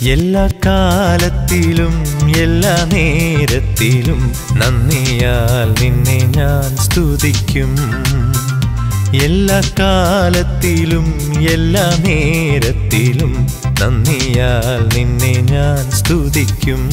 എല്ലാ കാലത്തിലും എല്ലാ നേരത്തിലും നന്ദിയാൽ നിന്നെ ഞാൻ സ്തുതിക്കും എല്ലാ കാലത്തിലും എല്ലാ നേരത്തിലും നന്ദിയാൽ നിന്നെ ഞാൻ സ്തുതിക്കും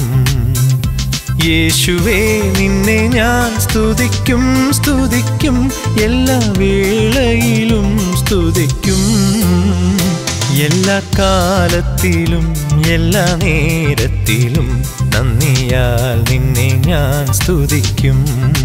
യേശുവേ നിന്നെ ഞാൻ സ്തുതിക്കും സ്തുതിക്കും എല്ലാ വേളയിലും സ്തുതിക്കും എല്ലാ കാലത്തിലും എല്ലാ നേരത്തിലും നന്ദിയാൽ നിന്നെ ഞാൻ സ്തുതിക്കും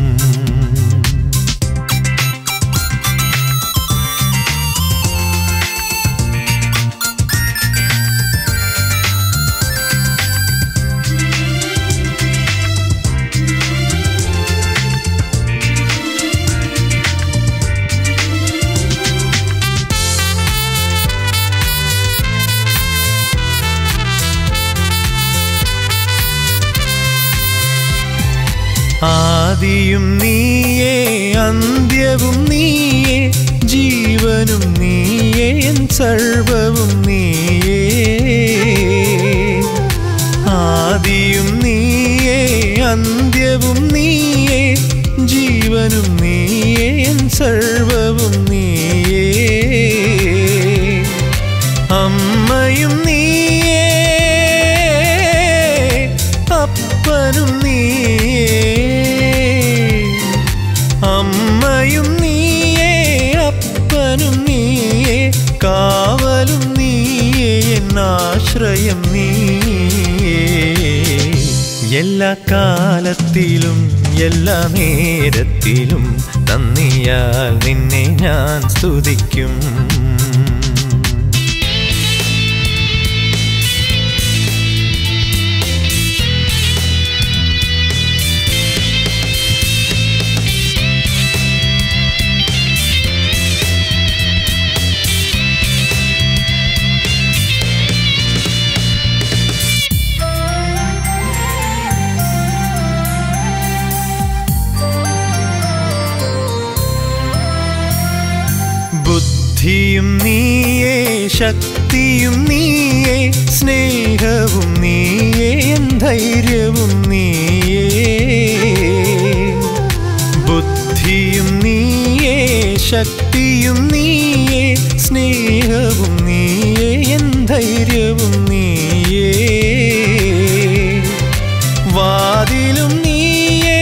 ആദിയും നീയേ അന്ത്യവും നീയേ ജീവനും നീയേ എൻ സർവവും നീയേ ആദിയും നീയേ അന്ത്യവും നീയേ ജീവനും നീയേ എൻ സർവവും നീയേ അമ്മയും നീയേ അപ്പനും നീയേ അമ്മയും നീയേ അപ്പനും നീയേ കാവലും നീയേ എന്നാശ്രയം നീയേ എല്ലാ കാലത്തിലും എല്ലാ നേരത്തിലും നന്ദിയാൽ നിന്നെ ഞാൻ സ്തുതിക്കും ബുദ്ധിയും നീയേ ശക്തിയും നീയേ സ്നേഹവും നീയേ എൻ ധൈര്യവും നീയേ ബുദ്ധിയും നീയേ ശക്തിയും നീയേ സ്നേഹവും നീയേ എൻ ധൈര്യവും നീയേ വാതിലും നീയേ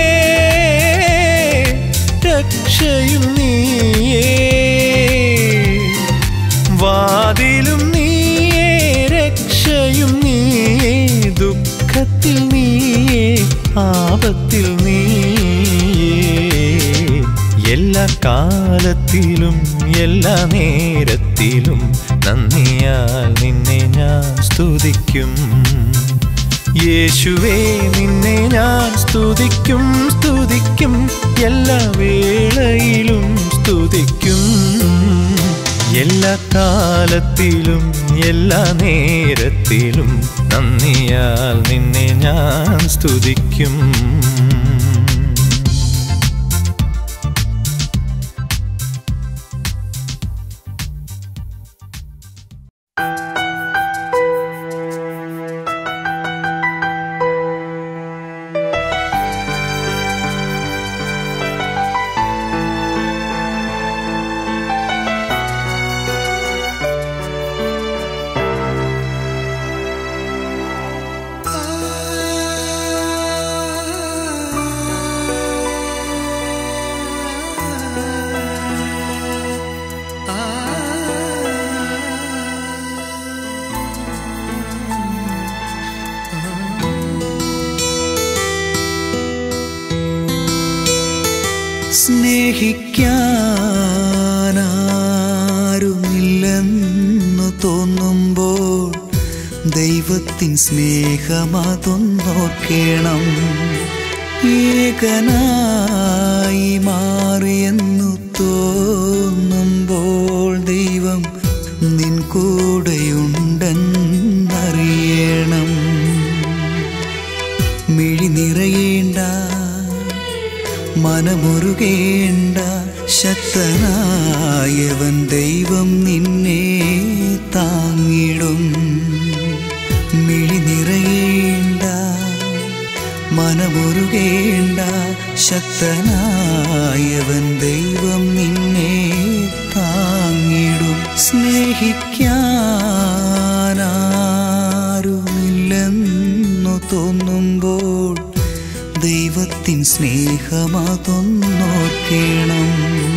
രക്ഷയും നീയേ വാതിലും നീയേ രക്ഷയും നീയേ ദുഃഖത്തിൽ നീയേ ആപത്തിൽ നീയേ എല്ലാ കാലത്തിലും എല്ലാ നേരത്തിലും നന്ദിയാൽ നിന്നെ ഞാൻ സ്തുതിക്കും യേശുവേ നിന്നെ ഞാൻ സ്തുതിക്കും സ്തുതിക്കും എല്ലാ വേളയിലും സ്തുതിക്കും എല്ലാ കാലത്തിലും എല്ലാ നേരത്തിലും നന്ദിയാൽ നിന്നെ ഞാൻ സ്തുതിക്കും സ്നേഹിക്കാനാരുമില്ലെന്നു തോന്നുമ്പോൾ ദൈവത്തിൻ സ്നേഹമതൊന്നോർക്കണം ഏകനായി മാറിയെന്നു തോന്നുമ്പോൾ ദൈവം നിൻ കൂടെയുണ്ടെന്നറിയണം മിഴി നിറയേണ്ട മനമുരുകേണ്ട ശക്തനായവൻ ദൈവം നിന്നെ താങ്ങിടും ശക്തനായവൻ ദൈവം നിന്നെ താങ്ങിടും സ്നേഹിക്കാനാരുമില്ലെന്നു തോന്നുമ്പോൾ ദൈവത്തിൻ സ്നേഹമതൊന്നോർക്കണം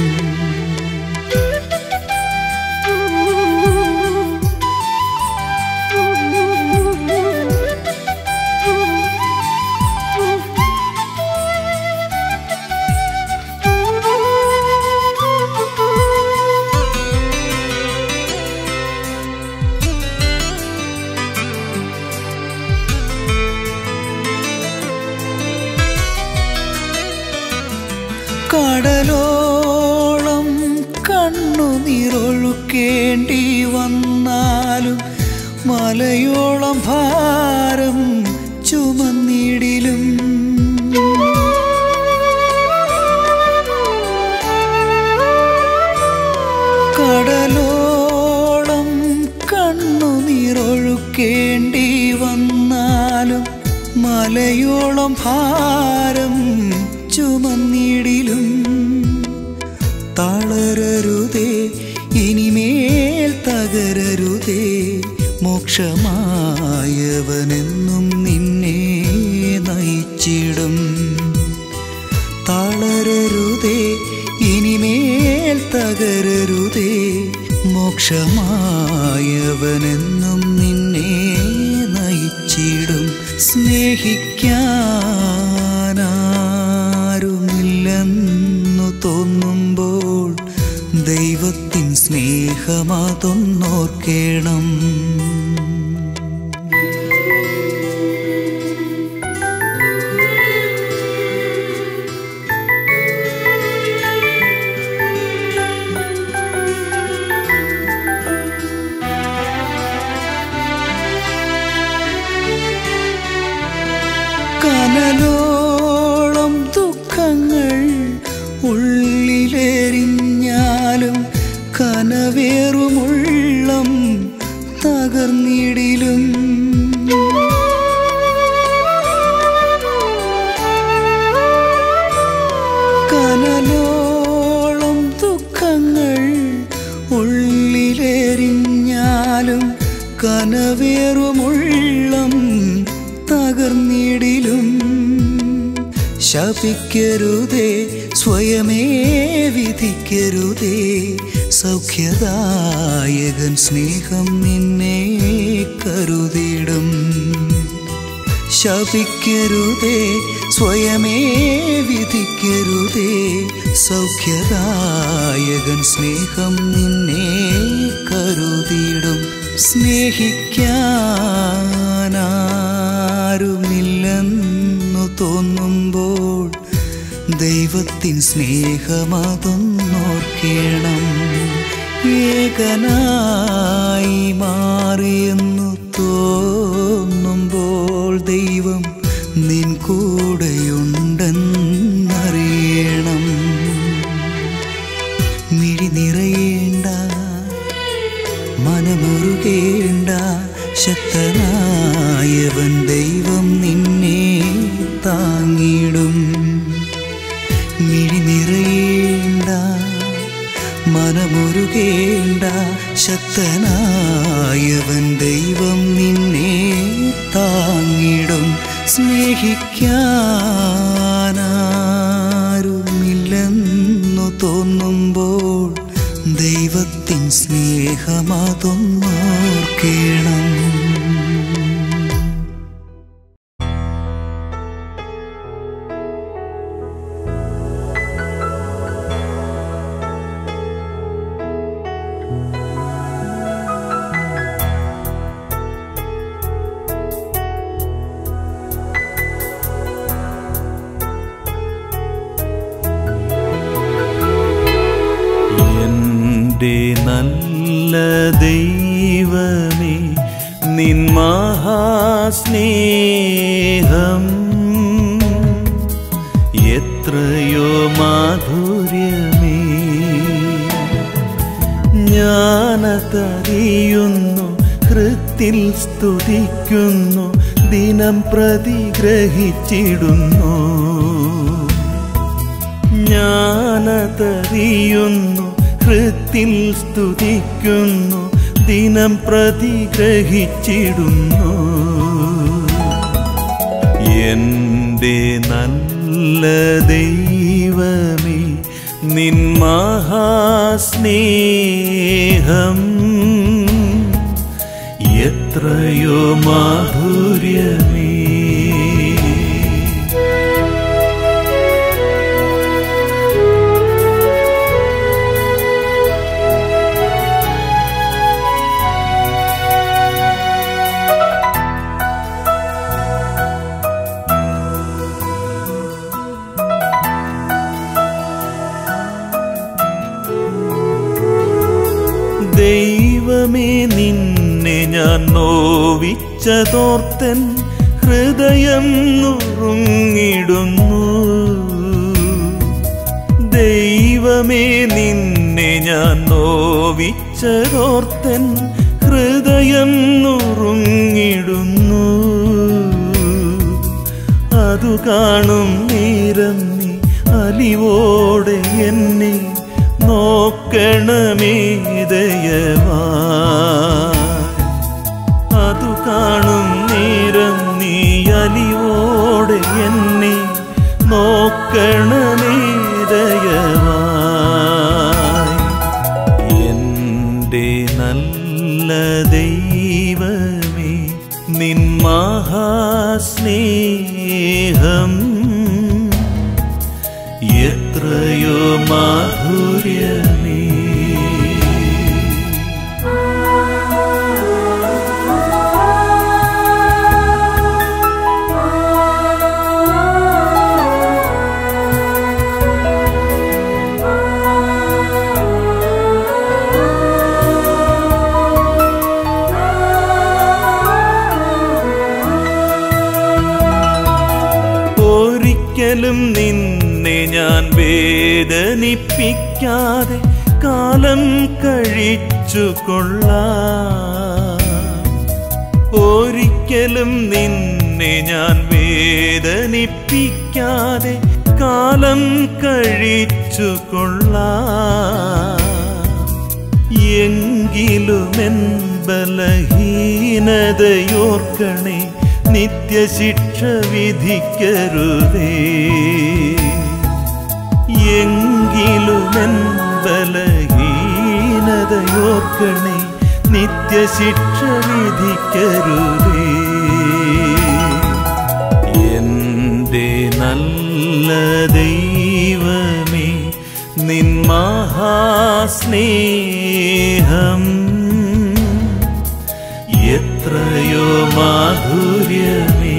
കടലോളം കണ്ണുനീരൊഴുക്കേണ്ടി വന്നാലും മലയോളം ഭാരം ചുമന്നിടിലും കടലോളം കണ്ണുനീരൊഴുക്കേണ്ടി വന്നാലും മലയോളം ഭാരം ചുമന്നിടിലും തളരരുതേ ഇനിമേൽ തകരരുതേ മോക്ഷമായവനെന്നും നിന്നെ നയിച്ചിടും തളരരുതേ ഇനിമേൽ തകരരുതേ മോക്ഷമായവനെന്നും നിന്നെ നയിച്ചിടും സ്നേഹിക്കാനാരുമില്ലെന്നു തോന്നുമ്പോൾ ദൈവത്തിൻ സ്നേഹമതൊന്നോർക്കേണം കനലോളം ദുഃഖങ്ങൾ ഉള്ളിലെരിഞ്ഞാലും കനവേറുമുള്ളം തകർന്നിടിലും കനലോളം ദുഃഖങ്ങൾ ഉള്ളിലെരിഞ്ഞാലും കനവേറുമുള്ളം തകർന്നിടിലും ശപിക്കരുതേ സ്വയമേ വിധിക്കരുതേ സൗഖ്യദായകൻ സ്നേഹം നിന്നെ കരുതിടും ശപിക്കരുതേ സ്വയമേ വിധിക്കരുതേ സൗഖ്യദായകൻ സ്നേഹം നിന്നെ കരുതിടും സ്നേഹിക്കാനാരുമില്ലെന്നു തോന്നുമ്പോൾ ദൈവത്തിൻ സ്നേഹമതൊന്നോർക്കണം ഏകനായി മാറിയെന്നു തോന്നുമ്പോൾ ദൈവം നിൻ കൂടെയുണ്ടെന്നറിയണം മിഴി നിറയേണ്ട മനമുരുകേണ്ട ശക്തനായവൻ ദൈവം നിന്നെ താങ്ങിടും മിഴി നിറയേണ്ട മനമുരുകേണ്ട ശക്തനായവൻ ദൈവം നിന്നെ താങ്ങിടും സ്നേഹിക്കാനാരുമില്ലെന്നു തോന്നുമ്പോൾ ദൈവത്തിൻ സ്നേഹമതൊന്നോർക്കേണം എന്റെ നല്ല ദൈവമേ നിൻ മഹാസ്നേഹം എത്രയോ മാധുര്യമേ ഞാനതറിയുന്നു ഹൃത്തിൽ സ്തുതിക്കുന്നു ദിനം പ്രതി ഗ്രഹിച്ചിടുന്നു ഞാനതറിയുന്നു ഹൃത്തിൽ സ്തുതിക്കുന്നു ദിനം പ്രതിഗ്രഹിച്ചിടുന്നു എന്റെ നല്ല ദൈവമേ നിൻ മഹാസ്നേഹം എത്രയോ മാധുര്യമേ ദൈവമേ നിന്നെ ഞാൻ നോവിച്ചതോർത്തൻ ഹൃദയം നുറുങ്ങിടുന്നു ദൈവമേ നിന്നെ ഞാൻ നോവിച്ചതോർത്തൻ ഹൃദയം നുറുങ്ങിടുന്നു അതു കാണും നേരം നീ അലിവോടെ എന്നെ നോക്കണമേ ദയവാ അതു കാണും നേരം നീ അലിവോടെ എന്നെ നോക്കണമേ ദയവാ എന്റെ നല്ല ദൈവമേ നിൻ മഹാസ്നേഹം എത്രയോ മാധുര്യമേ ഒരിക്കലും നിന്നെ ഞാൻ വേദനിപ്പിക്കാതെ കാലം കഴിച്ചു കൊള്ളാം ഒരിക്കലും നിന്നെ ഞാൻ വേദനിപ്പിക്കാതെ കാലം കഴിച്ചു കൊള്ളാം എങ്കിലുമെൻ ബലഹീനതയോർക്കണേ നിത്യശിക്ഷ വിധിക്കരുതേ എങ്കിലുമെൻ ബലഹീനതയോർക്കണേ നിത്യശിക്ഷ വിധിക്കരുതേ എന്റെ നല്ല ദൈവമേ നിൻ മഹാസ്നേഹം എത്രയോ മാധുര്യമേ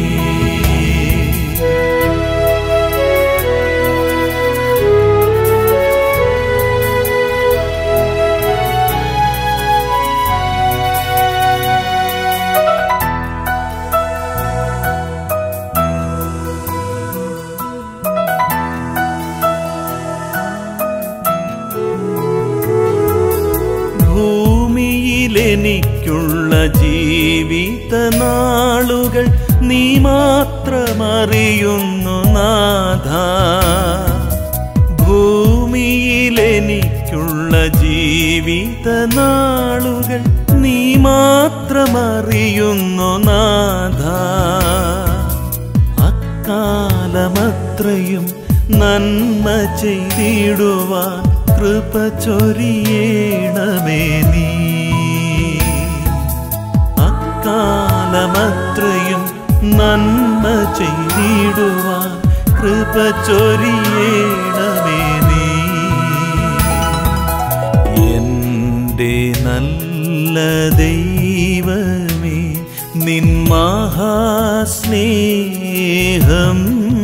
ഭൂമിയിലെനിക്കുള്ള ജീവിത നാളുകൾ നീ മാത്രമറിയുന്നു നാഥ ഭൂമിയിലെനിക്കുള്ള ജീവിത നാളുകൾ നീ മാത്രമറിയുന്നു നാഥ അക്കാലമത്രയും നന്മ ചെയ്തിടുവാൻ കൃപ ചൊരിയണമേ നീ അക്കാലമത്രയും നന്മ ചെയ്തിടുവാൻ കൃപ ചൊരിയണമേ നീ എന്റെ നല്ല ദൈവമേ നിൻ മഹാസ്നേഹം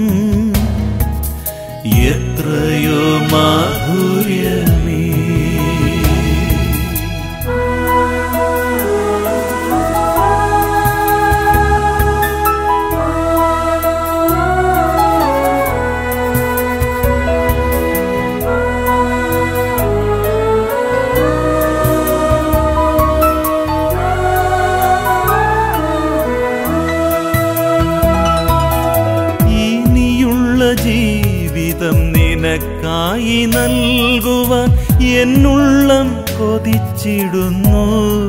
എത്രയോ മാധുര്യമേ ഇനിയുള്ള ജീവിതം നിനക്കായെനിക്കു നൽകുവാൻ എന്നുള്ളം കൊതിച്ചിടുന്നു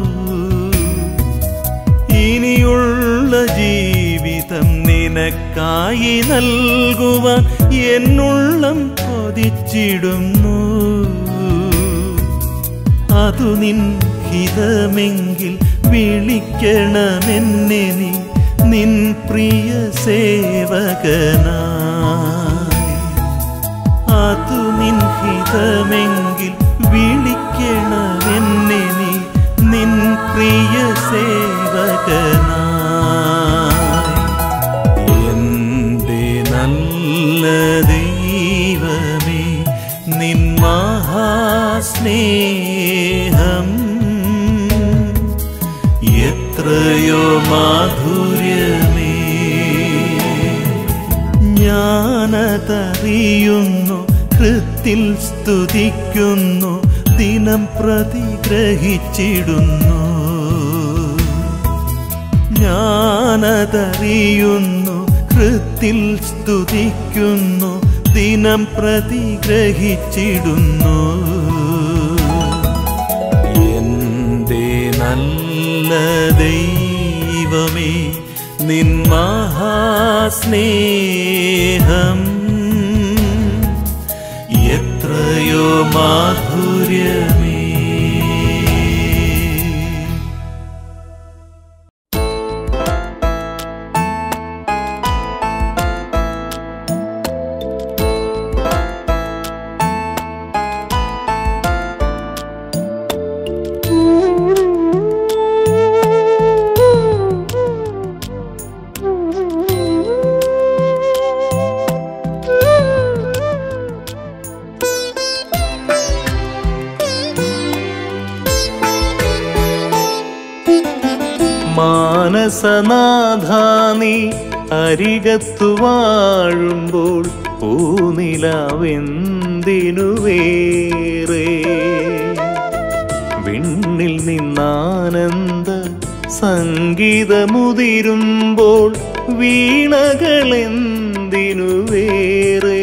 ഇനിയുള്ള ജീവിതം നിനക്കായി നൽകുവാൻ എന്നുള്ളം കൊതിച്ചിടുന്നു അതു നിൻ ഹിതമെങ്കിൽ വിളിക്കണമെന്നെ നീ നിൻ പ്രിയ സേവകനായി അതു നിൻ ഹിതമെങ്കിൽ വിളിക്കണമെന്നെ നീ നിൻ പ്രിയ സേവകനായി എന്റെ നല്ല ദൈവമേ നിൻ മഹാസ്നേഹം എത്രയോ മാധുര്യമേ ഞാനതറിയുന്നു ഹൃത്തിൽ സ്തുതിക്കുന്നു ദിനം പ്രതിഗ്രഹിച്ചിടുന്നു ഞാനതറിയുന്നു ഹൃത്തിൽ സ്തുതിക്കുന്നു ദിനം പ്രതിഗ്രഹിച്ചിടുന്നു എന്റെ നല്ല ദൈവമേ നിൻ മഹാസ്നേഹം എത്രയോ മാധുര്യമേ മാനസനാഥാനി അരികത്തു വാഴുമ്പോൾ പൂനിലാവെന്തിനു വേറെ വിണ്ണിൽ നിന്നാനന്ദ സംഗീതമുതിരുമ്പോൾ വീണകളെന്തിനു വേറെ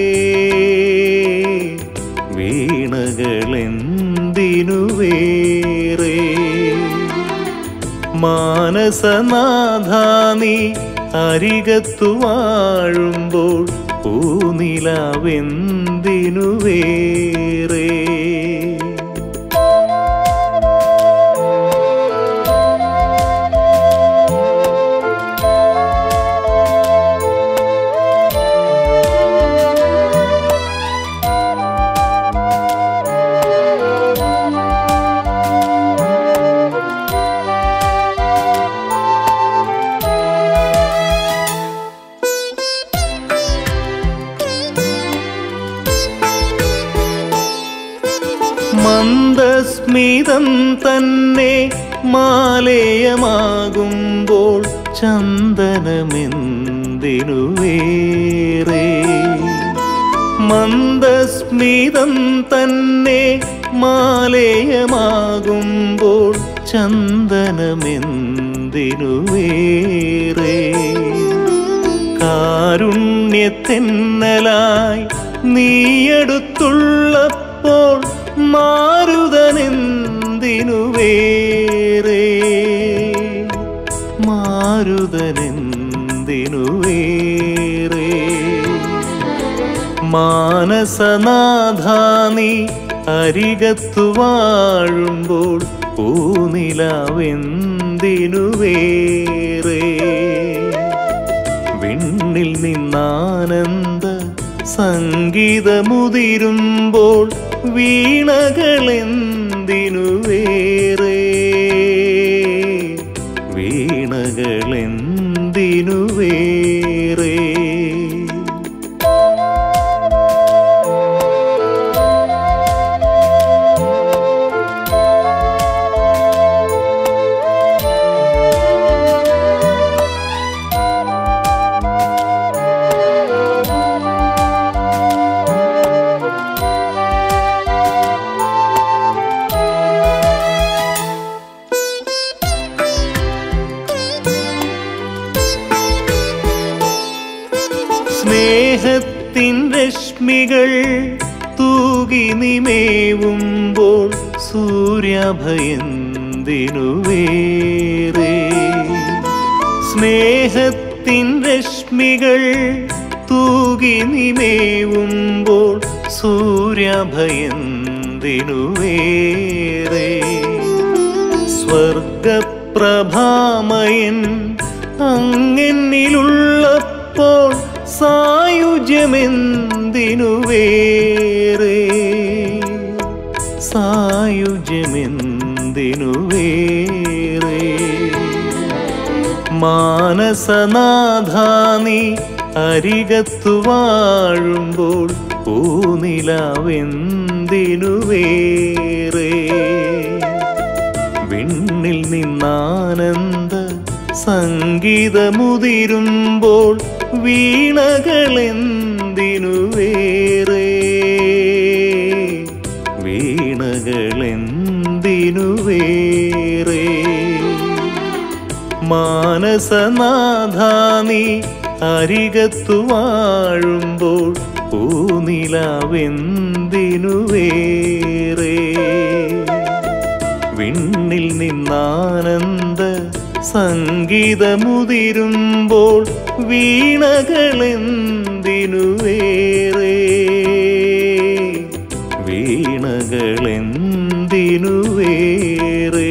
വീണകളെന്തിനു വേറെ മാനസനാഥാനി അരികത്തു വാഴുമ്പോൾ പൂനിലാവെന്തിനു വേറെ മന്ദസ്മിതം തന്നെ മാലേയമാകുമ്പോൾ ചന്ദനമെന്തിനു വേറെ മന്ദസ്മിതം തന്നെ മാലേയമാകുമ്പോൾ ചന്ദനമെന്തിനു വേറെ കാരുണ്യത്തെന്നലായി നീയടുത്തുള്ളപ്പോൾ മാരുതനെന്തിനു വേറെ മാരുതനെന്തിനു വേറെ മാനസനാഥാനി അരികത്തു വാഴുമ്പോൾ പൂനിലാവെന്തിനു വേറെ വിണ്ണിൽ നിന്നാനന്ദ സംഗീതമുതിരുമ്പോൾ വീണകളെന്തിനു വേറെ വീണകളെന്തിനു വേറെ സ്നേഹത്തിൻ രശ്മികൾ തൂകിയെന്നിൽ തൂകി നിമേവുമ്പോൾ സൂര്യഭയന്തിനു വേറെ സ്നേഹത്തിൻ രശ്മികൾ തൂകി നിമേവുമ്പോൾ സൂര്യഭയന്തിനു വേറെ സ്വർഗപ്രഭാമയൻ അങ്ങെന്നിലുള്ളപ്പോൾ സായുജ്യമെന്തിനു വേറെ സായുജ്യമെന്തിനു വേറെ മാനസനാഥാനി അരികത്തു വാഴുമ്പോൾ പൂനിലാവെന്തിനു വേറെ വിണ്ണിൽ നിന്നാനന്ദ സംഗീതമുതിരുമ്പോൾ വീണകളെന്തിനു വേറെ വീണകളെന്തിനു വേറെ മാനസനാഥാനി അരികത്തു വാഴുമ്പോൾ പൂനിലാവെന്തിനു വേറെ വിണ്ണിൽ നിന്നാനന്ദ സംഗീതമുതിരുമ്പോൾ വീണകളെന്തിനു വേറെ വീണകളെന്തിനു വേറെ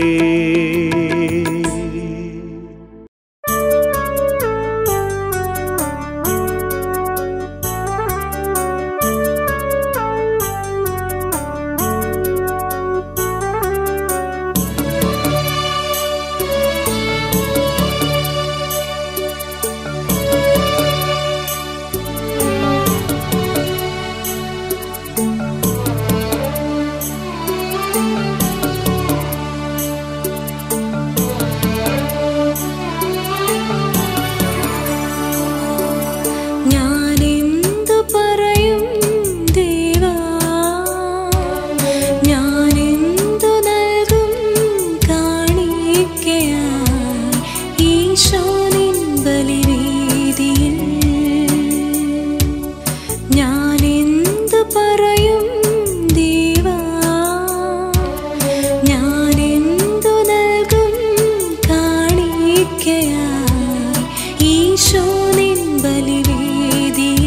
ഞാനെന്തു പറയും ദേവാ ഞാനെന്തു നൽകും കാണിക്കയായി ഈശോനിൻ ബലിവേദിയിൽ ഞാനെന്തു പറയും ദേവാ ഞാനെന്തു നൽകും കാണിക്കയായി ഈശോനിൻ ബലിവേദിയിൽ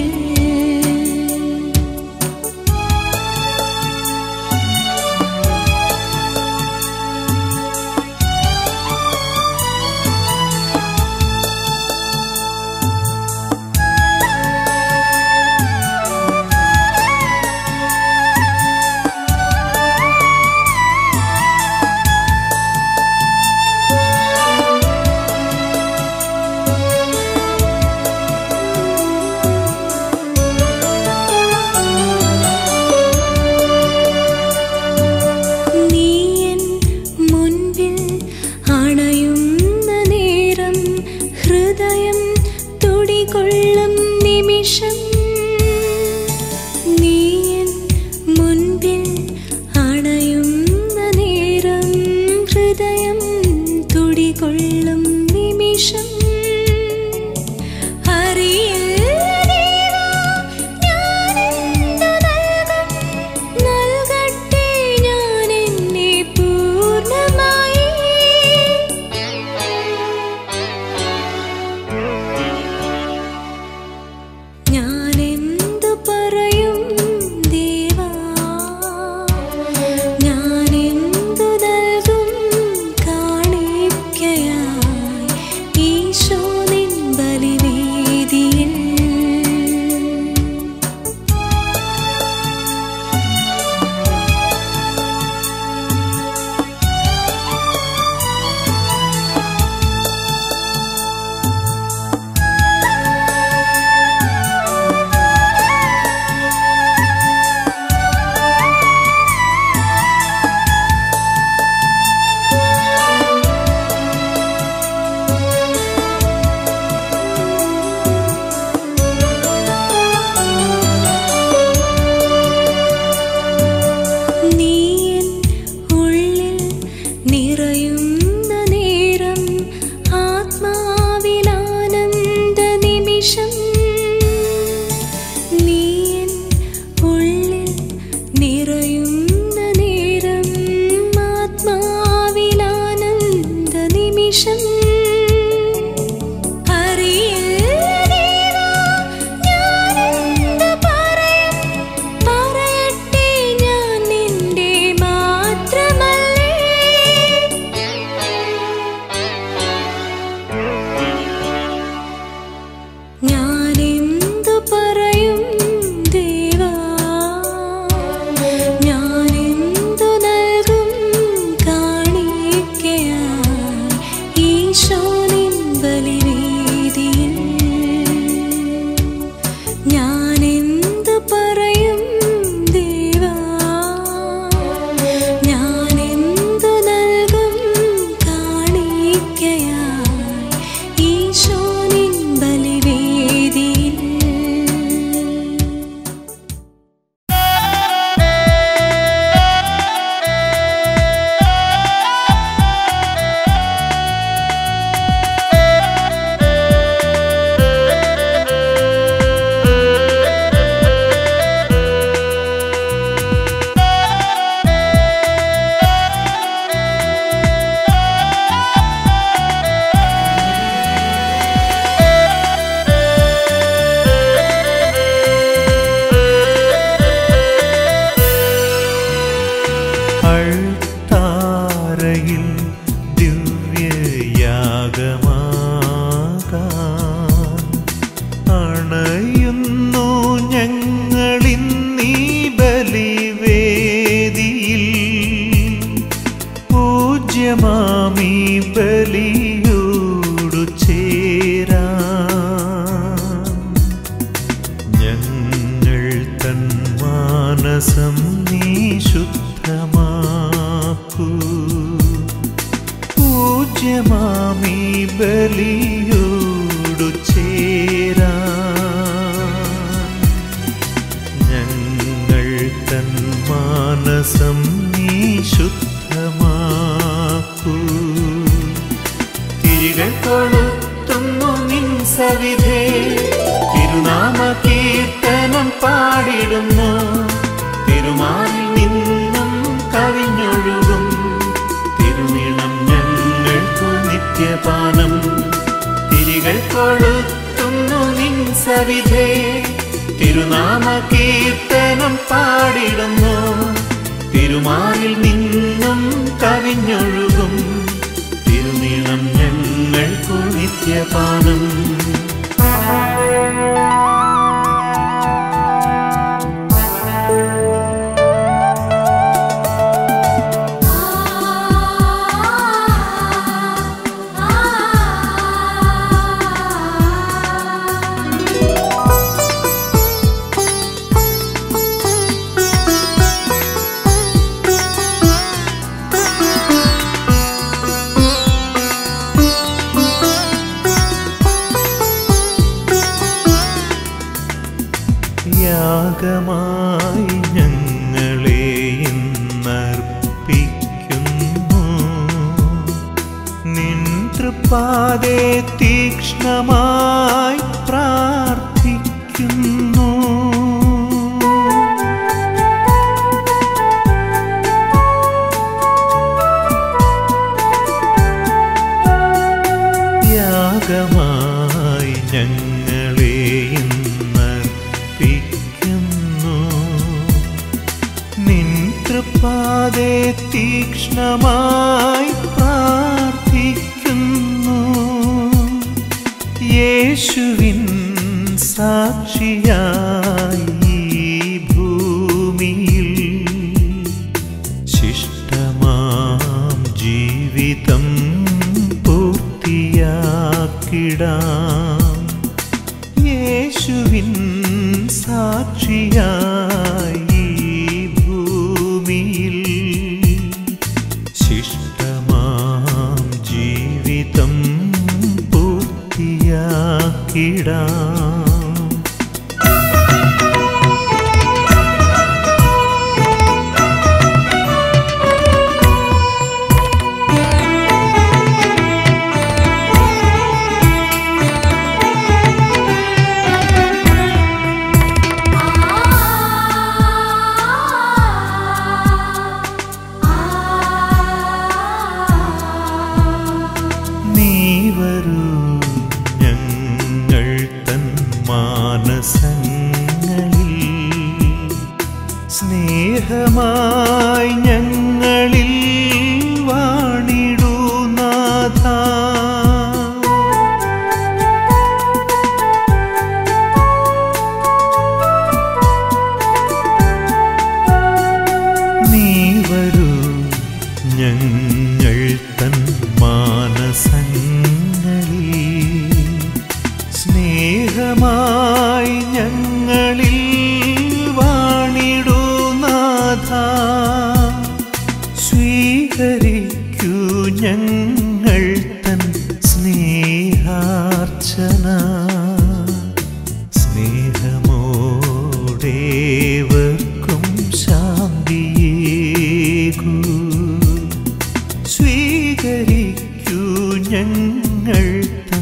നീയൻ മുൻപിൽ അണയുന്ന നേരം ഹൃദയം തുടികൊള്ളും നിമിഷം നീയൻ മുൻപിൽ അണയുന്ന നേരം ഹൃദയം തുടികൊള്ളും നിമിഷം അറിയില്ല ദേവാ, ഞാനെന്തു നൽകും? നൽകട്ടെ ഞാൻ എന്നെ പൂർണ്ണമായി ഞാനെന്തു പറയും ദേവാ അൾത്താരയിൽ ദിവ്യയാഗമാകാൻ അണയുന്നു ഞങ്ങളിന്നീ ബലിവേദിയിൽ പൂജ്യമാമീ ബലിയോടു ചേരാൻ ഞങ്ങൾ തൻ മാനസം നീ ശുദ്ധമാക്കൂ പൂജ്യമാമീ ബലിയോടു ചേരാൻ ഞങ്ങൾ തൻ മാനസം നീ ശുദ്ധമാക്കൂ തിരികൾ കൊളുത്തുന്നു നിൻ സവിധേ തിരുനാമ കീർത്തനം പാടിടുന്നു തിരുമാറിൽ നിന്നും കവിഞ്ഞൊഴുകും തിരുനിണം ഞങ്ങൾക്കു നിത്യപാനം തിരികൾ കൊളുത്തുന്നു നിൻ സവിധേ തിരുനാമ കീർത്തനം പാടിടുന്നു തിരുമാറിൽ നിന്നും കവിഞ്ഞൊഴുകും തിരുനീളം ഞങ്ങൾക്കു നിത്യപാനം യാഗമായി ഞങ്ങളെ ഇന്നർപ്പിക്കുന്നു നിൻ തൃപ്പാതെ തീക്ഷ്ണമായി പ്രാർത്ഥിക്കുന്നു യാഗമായി ഞങ്ങളെ ഇന്നർപ്പിക്കുന്നു നിൻ തൃപ്പാതെ തീക്ഷ്ണമായി പ്രാർത്ഥിക്കുന്നു യേശുവിൻ സാക്ഷിയായി ഈ ഭൂമിയിൽ ശിഷ്ടമാം ജീവിതം പൂർത്തിയാക്കിടാം യേശുവിൻ സാക്ഷിയായി ഈ ഭൂമിയിൽ ശിഷ്ടമാം ജീവിതം പൂർത്തിയാക്കിടാം നീ വരൂ ഞങ്ങൾ തൻ മാനസങ്ങളിൽ സ്നേഹമായി ഞങ്ങളിൽ വാണിടൂ നാഥ നീ വരൂ ഞങ്ങൾ തൻ മാനസങ്ങളിൽ സ്നേഹമായി ഞങ്ങളിൽ വാണിടൂ നാഥ സ്വീകരിക്കൂ ഞങ്ങൾ തൻ സ്നേഹാർച്ചന സ്നേഹമോടേവർക്കും ശാന്തിയേകൂ സ്വീകരിക്കൂ ഞങ്ങൾ തൻ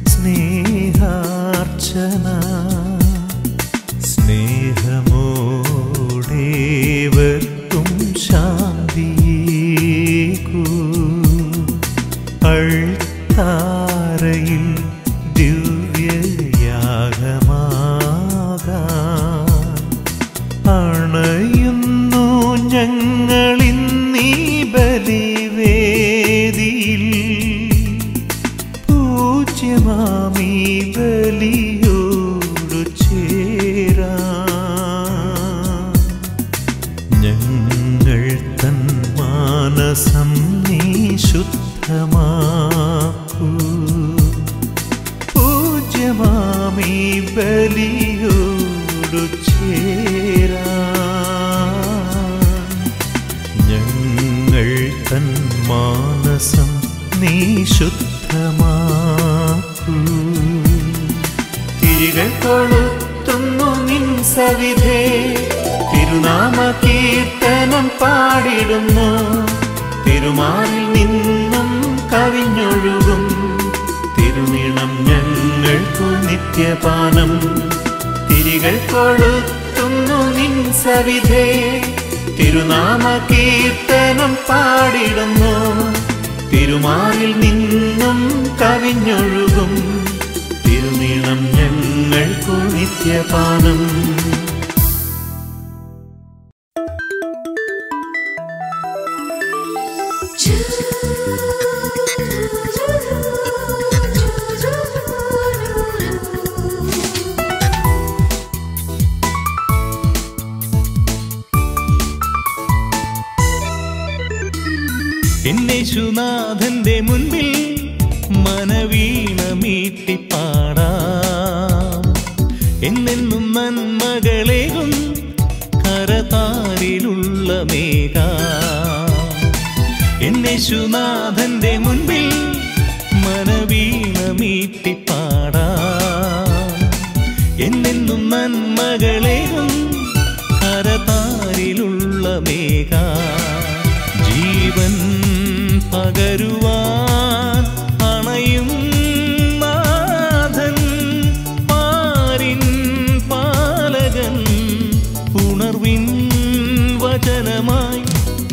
സ്നേഹാർച്ചന സ്നേഹമോടേവർക്കും ശാന്തിയേകൂ അൾത്താരയിൽ ദിവ്യയാഗമാകാൻ അണയുന്നു ഞങ്ങളിന്നീ തൻ മാനസം നീ ശുദ്ധമാക്കൂ പൂജ്യമാമീ ബലിയോടു ചേരാൻ ഞങ്ങൾ തൻ മാനസം നീ ശുദ്ധമാക്കൂ തിരികൾ കൊളുത്തുന്നു നിൻ സവിധേ തിരുനാമ കീർത്തനം പാടിടുന്നു തിരുമാറിൽ നിന്നും കവിഞ്ഞൊഴുകും തിരുനീളം ഞങ്ങൾക്കു നിത്യപാനം തിരികൾ കൊളുത്തുന്നു നിൻ സവിധേ തിരുനാമ കീർത്തനം പാടിടുന്നു തിരുമാറിൽ നിന്നും കവിഞ്ഞൊഴുകും തിരുനീളം ഞങ്ങൾക്കു നിത്യപാനം എന്നേശുനാഥന്റെ മുൻപിൽ മനവീണ മീട്ടിപ്പാടാം എന്നെന്നും നന്മകളേകും കരതാരിലുള്ള മേഘ എന്നേശുനാഥന്റെ മുൻപിൽ മനവീണ മീട്ടിപ്പാടാം എന്നെന്നും നന്മകളേകും കരതാരിലുള്ള മേഘ ജീവൻ പകരുവാൻ അണയും നാഥൻ പാരിൻ പാലകൻ ഉണർവിൻ വചനമായി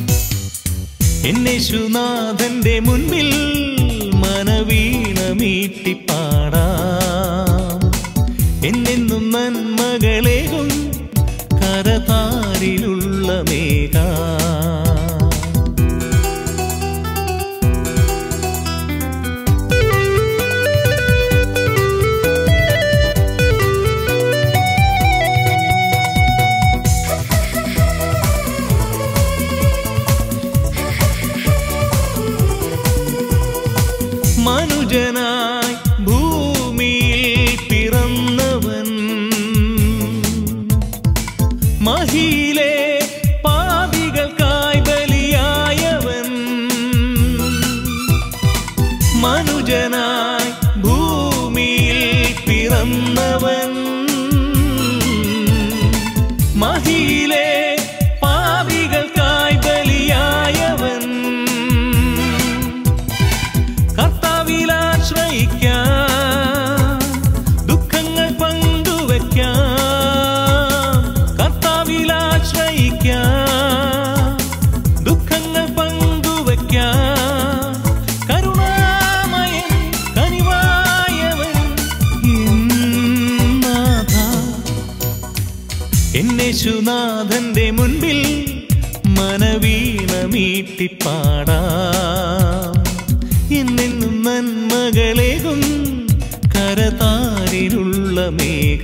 എന്നേശുനാഥന്റെ മുൻപിൽ മനവീണ മീട്ടിപ്പാടാം എന്നെന്നും നന്മകളേകും കരതാരിലുള്ള മേഘ മനുജനായി ഭൂമിയിൽ പിറന്നവൻ മഹിയിലെ പാപികൾക്കായി ബലിയായവൻ മനുജനായി ഭൂമിയിൽ പിറന്നവൻ മഹിയിലെ പാപികൾക്കായി ബലിയായവൻ കർത്താവിൽ ആശ്രയിക്കാം ദുഃഖങ്ങൾ പങ്കുവയ്ക്കാം കർത്താവിൽ ആശ്രയിക്കാം ദുഃഖങ്ങൾ പങ്കുവയ്ക്കാം കരുണാമയൻ കനിവായവൻ എന്നാഥ എന്നേശുനാഥന്റെ മുൻപിൽ മനവീണ മീട്ടിപ്പാടാം എന്നെന്നും നന്മകളേകും കരതാരിലുള്ള മേഘ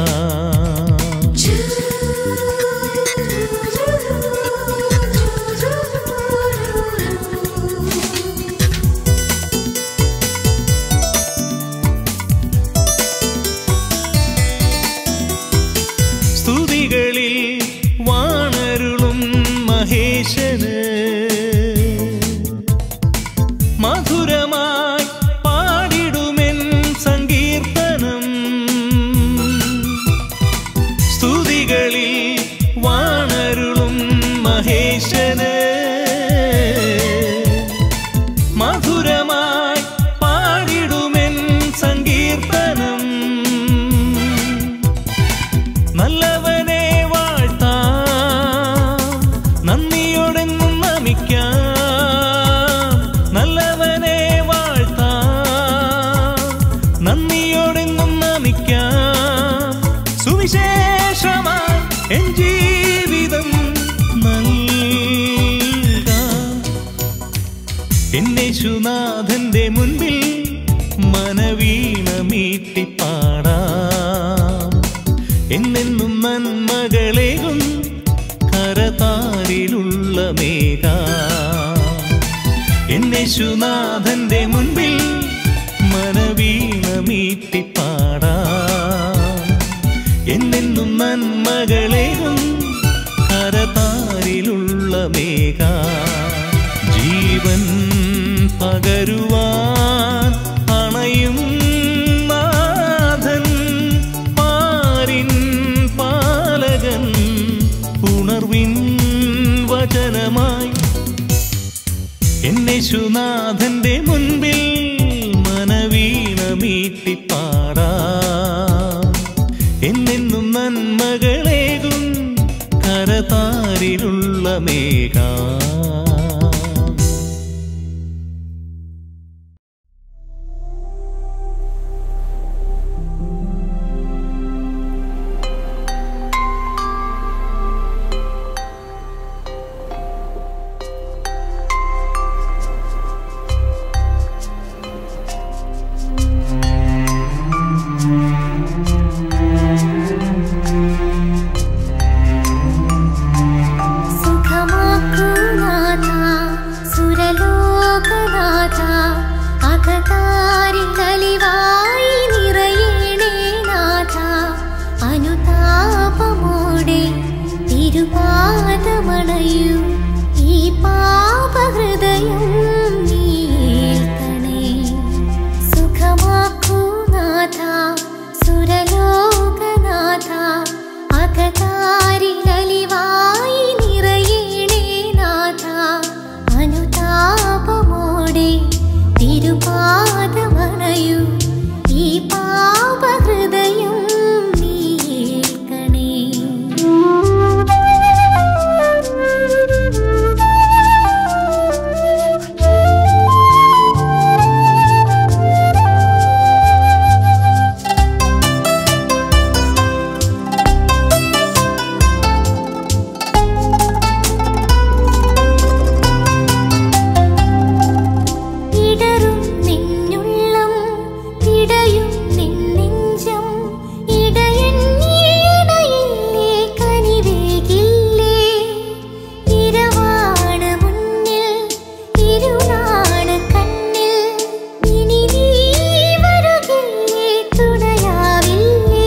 സ്തുതികളിൽ വാണരുളും മഹേശന് മധുരമായി പാടിടുമെൻ സങ്കീർത്തനം സ്തുതികളിൽ വാണരുളും മഹേശന് മധുരമായി പാടിടുമെൻ സങ്കീർത്തനം നല്ലവനെ വാഴ്ത്താം നന്ദിയോടെന്നും നമിക്കാം നല്ലവനെ വാഴ്ത്താം നന്ദിയോടെന്നും നമിക്കാം സുവിശേഷമായി എൻ ജീവിതം നൽകാം എന്നേശുനാഥന്റെ മുൻപിൽ മനവീണ മീട്ടിപ്പാടാം എന്നെന്നും നന്മകളേകും കരതാരിലുള്ള താരിലുള്ളമേക എന്നേശുനാഥന്റെ മുൻപിൽ മനവീണ മീട്ടിപ്പാടാ എന്നെന്നും നന്മകളേകും കരതാരിലുള്ള മേഘ ജീവൻ പകരുവാൻ അണയും നാഥൻ പാരിൻ പാലകൻ ഉണർവിൻ വചനമായി എന്നേശുനാഥന്റെ മുൻപിൽ മനവീണ മീട്ടിപ്പാടാ എന്നെന്നും നന്മകളേകും കരതാരിലുള്ള മേഘ സുഖമാക്കുനാഥ സുരലോകനാഥ അകതാരി കലിവായി നിറയണേ നാഥ അനുതാപമോടെ തിരുപാദമണയു ഈ പാപഹൃദയം നീൽക്കണേ സുഖമാക്കുനാഥ സുരലോകനാഥ അകതാരിലലിവായി നിറയണേ നാഥ അനുതാപമോടെ തിരുപാദമണയു ഈ പാപഹൃദയം നീൽക്കണേ ഇടറും നിന്നുള്ളം ഇടയും നിന്നെഞ്ചം ഇടയൻ നീടയില്ലേ കനിവേകില്ലേ ഇരവാണ് മുന്നിൽ ഇരുളാണ് കണ്ണിൽ ഇനി നീ വരുകില്ലേ തുണയാവില്ലേ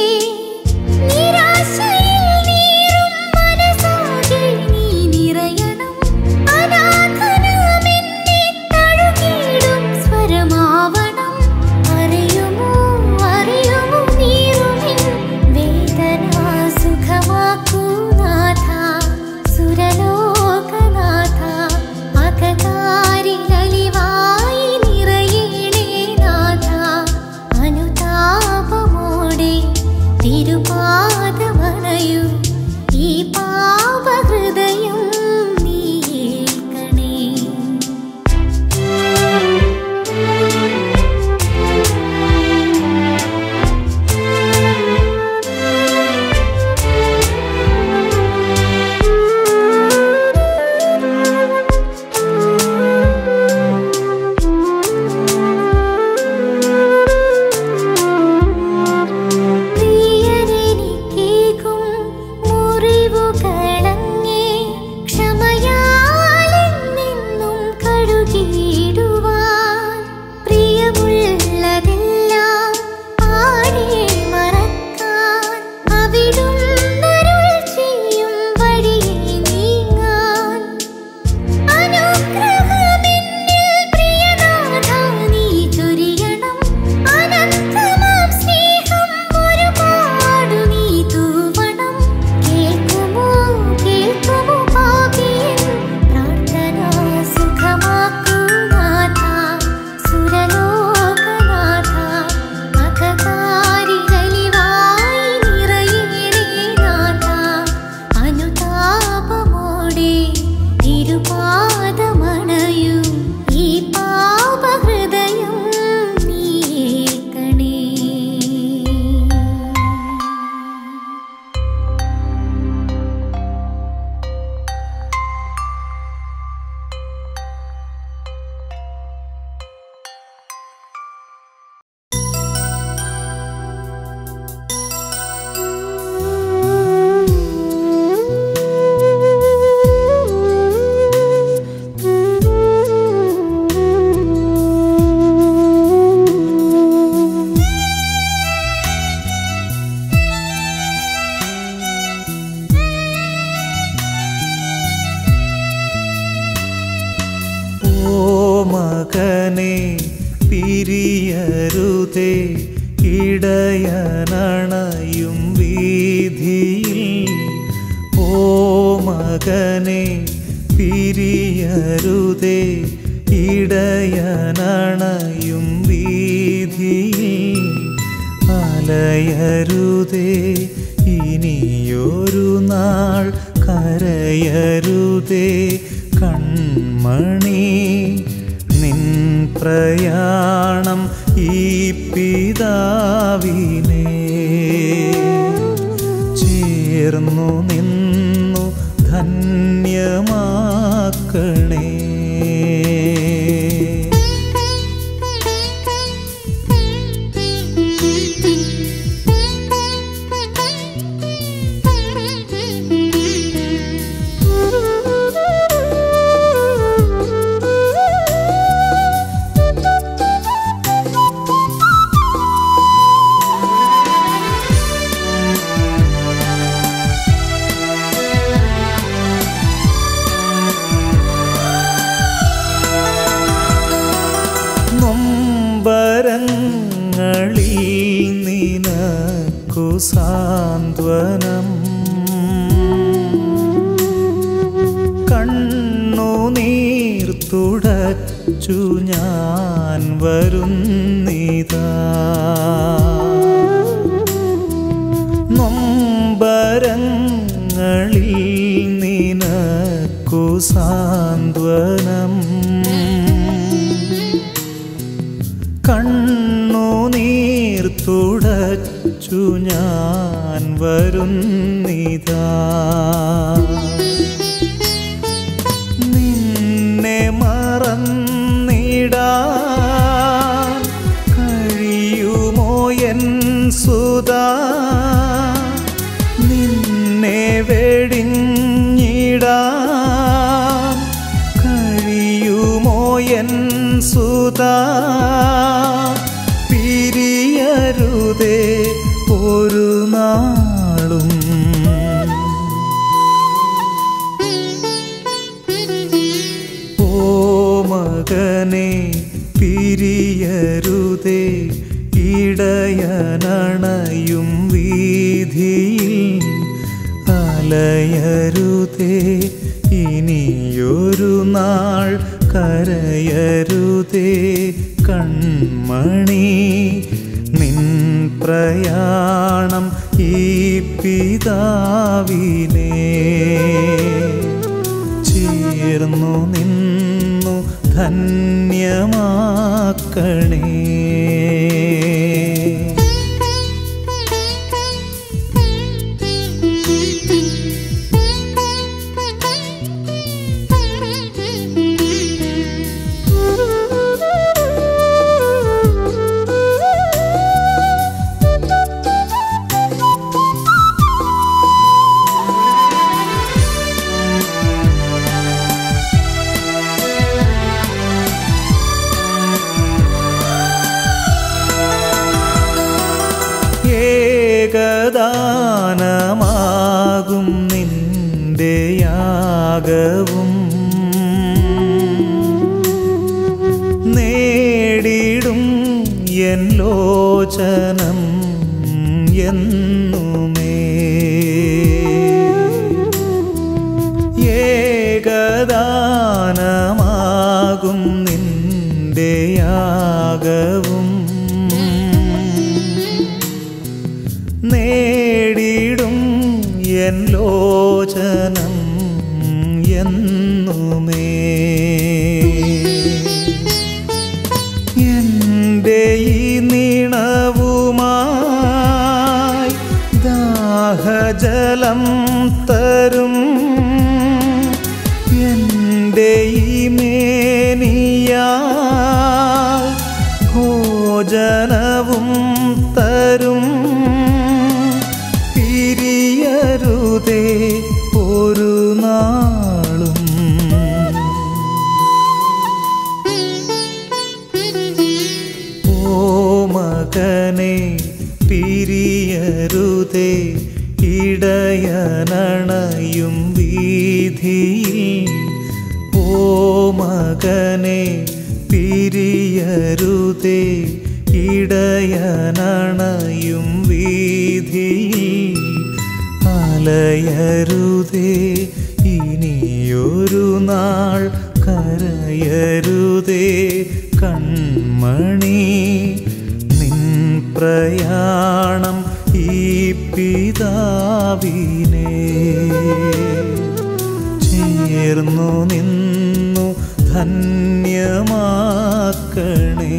നിരാശയിൽ നീറും മനസ്സാകെ നീ നിറയണം അനാഥനാമെന്നെ തഴുകിയിടും സ്വരമാവണം അറിയുമോ അറിയുമോ നീറുമിൻ വേദന സുഖമാക്കൂ നാഥ സുരലോകനാഥ അകതാരിലലിവായി നിറയണേ നാഥ അനുതാപമോടെ തിരുപാദമണയു ഈ പാപഹൃദയം നീക്കണേ പ്രിയരെനിക്കേകും മുറിവുകളങ്ങേ ക്ഷമയാലെന്നെന്നും കഴുകിയിടുവാൻ പ്രിയമുള്ളതെല്ലാം ആരെ മറക്കാൻ അവിടുന്നരുൾ ചെയ്യും വഴിയെ നീങ്ങാൻ അനുഗ്രഹമെന്നിൽ പ്രിയനാഥ നീ ചൊരിയണം അനന്തമാം സ്നേഹം ഒരുപാടു നീ തൂവണം കേൾക്കുമോ കേൾക്കുമോ പാപിയൻ പ്രാർത്ഥന സുഖമാക്കൂ നാഥ സുരലോകനാഥ അകതാരിലലിവായി നിറയണേ നാഥ അനുതാപമോടെ തിരുപാദമണയു ഈ പാപഹൃദയം നീക്കണേ മകനെ പിരിയരുതേ ഇടയനണയും വീതിയിൽ ഓ മകനെ പിരിയരുതേ ഇടയനണയും വീതിയിൽ അലയരുതേ ഇനിയൊരു നാൾ കരയരുതേ കൺമണി നിൻ പ്രയാണം ഈ പിതാവിനെ ചേർന്നു നിന്നു ധന്യമാക്കണേ നൊമ്പരങ്ങളിൽ നിനക്കു സാന്ത്വനം കണ്ണുനീർ തുടച്ചു ഞാൻ വരുന്നിതാ നൊമ്പരങ്ങളിൽ നിനക്കു സാന്ത്വനം കണ്ണുനീർ തുടച്ചു ഞാൻ വരുന്നിതാ നിന്നെ മറന്നിടാൻ കഴിയുമോ എൻ സുതാ നിന്നെ വെടിഞ്ഞിടാൻ കഴിയുമോ എൻ സുതാ പിരിയരുതേ ഒരു നാളും ഓ മകനെ പിരിയരുതേ ഇടയനണയും വീതിയിൽ അലയരുതേ ഇനിയൊരു നാൾ കരയരുതേ കൺമണി നിൻ പ്രയാണം ഈ പിതാവിനെ ചേർന്നു നിന്നു ധന്യമാക്കണേ ഏകദാനമാകും നിന്റെ യാഗവും നേടിടും എൻ ലോചനം എന്നുമേ ഏകദാനമാകും നിന്റെ യാഗവും നേടിടും എൻ ലോചനം എന്നുമേ എൻ്റെ ഈ നീണവുമായി ദാഹജലം തരും എൻ്റെ ഈ മേനിയാ ഭോജനവും തരും പിരിയരുതേ ഒരു നാളും ഓ മകനെ പിരിയരുതേ ഇടയനണയും വീതിയിൽ ഓ മകനെ പിരിയരുതേ ഇടയനണയും വീതിയിൽ അലയരുതേ ഇനിയൊരു നാൾ കരയരുതേ കൺമണി നിൻ പ്രയാണം ഈ പിതാവിനെ ചേർന്നു നിന്നു ധന്യമാക്കണേ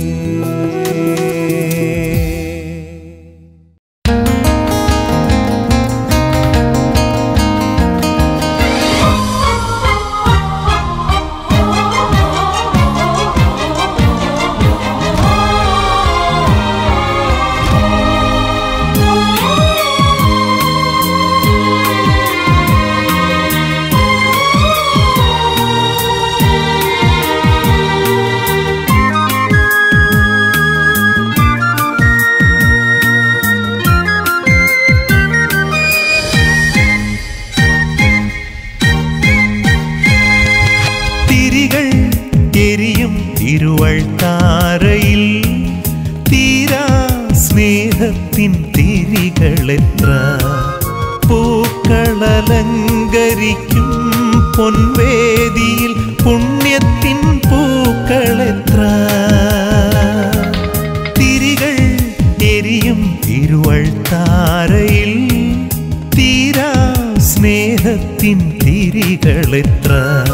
തിരികൾ എരിയും തിരുവൾത്താരയിൽ തീരാ സ്നേഹത്തിൻ തിരികളെത്ര പൂക്കളലങ്കരിക്കും പൊൻവേദിയിൽ പുണ്യത്തിൻ പൂക്കളെത്ര തിരികൾ എരിയും തിരുവൾത്താരയിൽ തീരാ സ്നേഹത്തിൻ തിരികളെത്ര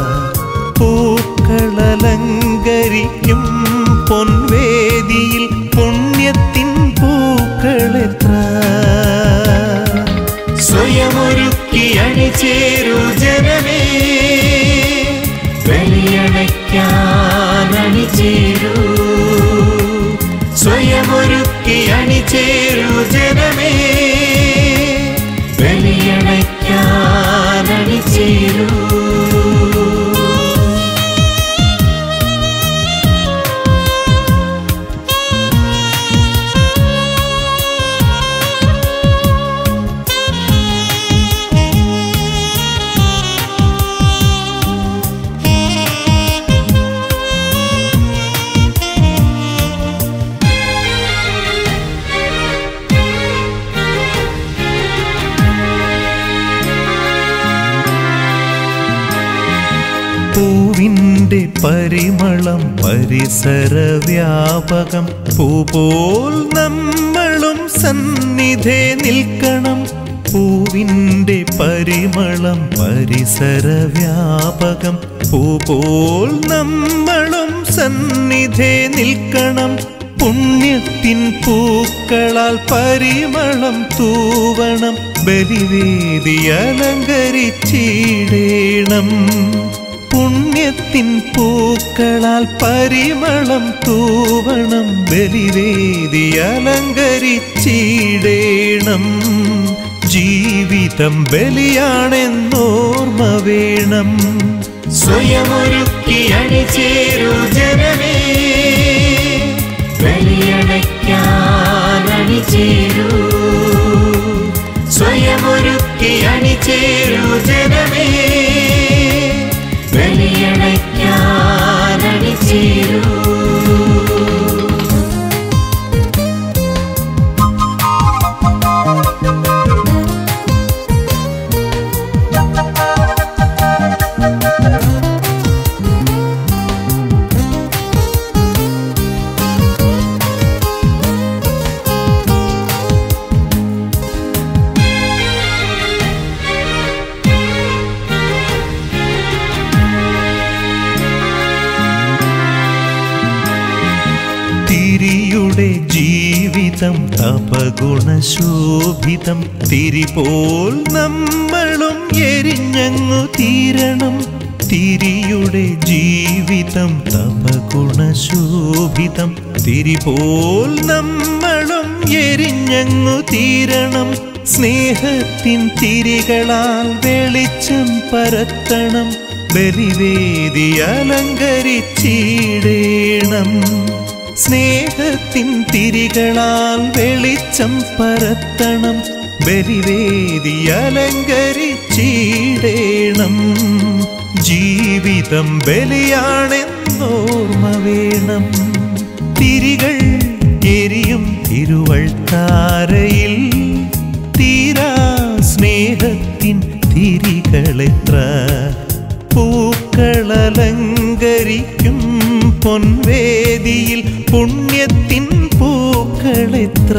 പൂക്കളലങ്കരിക്കും പൊൻവേദിയിൽ പുണ്യത്തിൻ പൂക്കളെത്ര സ്വയമൊരുക്കി അണിചേരു ജനമേ ബലിയണയ്ക്കാൻ അണിചേരൂ സ്വയമൊരുക്കി അണിചേരു ജനമേ ബലിയണയ്ക്കാൻ അണിചേരൂ പൂവിൻ്റെ പരിമളം പരിസരവ്യാപകം പൂപോൽ നമ്മളും സന്നിധേ നിൽക്കണം പൂവിൻ്റെ പരിമളം പരിസരവ്യാപകം പൂപോൽ നമ്മളും സന്നിധേ നിൽക്കണം പുണ്യത്തിൻ പൂക്കളാൽ പരിമളം തൂവണം ബലിവേദി അലങ്കരിച്ചിടേണം പുണ്യത്തിൻ പൂക്കളാൽ പരിമളം തൂവണം ബലിവേദി അലങ്കരിച്ചിടേണം ജീവിതം ബലിയാണെന്നോർമ്മ വേണം സ്വയമൊരുക്കി അണിചേരു ജനമേ ബലിയണയ്ക്കാൻ അണിചേരൂ സ്വയമൊരുക്കി അണിചേരു ജനമേ ബലിയണയ്ക്കാൻ അണിചേരൂ തിരിയുടെ ജീവിതം തപഗുണശോഭിതം തിരിപോൽ നമ്മളും എരിഞ്ഞങ്ങു തീരണം തിരിയുടെ ജീവിതം തപഗുണശോഭിതം തിരിപോൽ നമ്മളും എരിഞ്ഞങ്ങു തീരണം സ്നേഹത്തിൻ തിരികളാൽ വെളിച്ചം പരത്തണം ബലിവേദി അലങ്കരിച്ചിടേണം സ്നേഹത്തിൻ തിരികളാൽ വെളിച്ചം പരത്തണം ബലിവേദി അലങ്കരിച്ചിടേണം ജീവിതം ബലിയാണെന്നോർമ്മ വേണം തിരികൾ എരിയും തിരുവൾത്താരയിൽ തീരാ സ്നേഹത്തിൻ തിരികളെത്ര പൂക്കളലങ്കരിക്കും പൊൻവേദിയിൽ പുണ്യത്തിൻ പൂക്കളെത്ര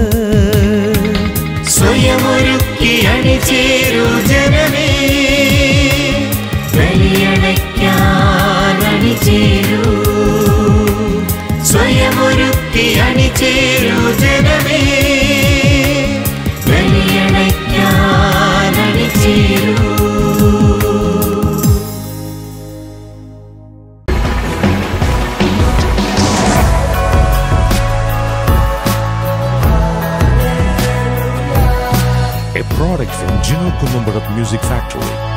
സ്വയമൊരുക്കി അണിചേരൂ ജനമേ ബലിയടയ്ക്കാൻ അണിചേരൂ സ്വയമൊരുക്കി അണിചേരൂ ജനമേ ബലിയടയ്ക്കാൻ അണിചേരൂ a product from Gino Columbarat Music Factory.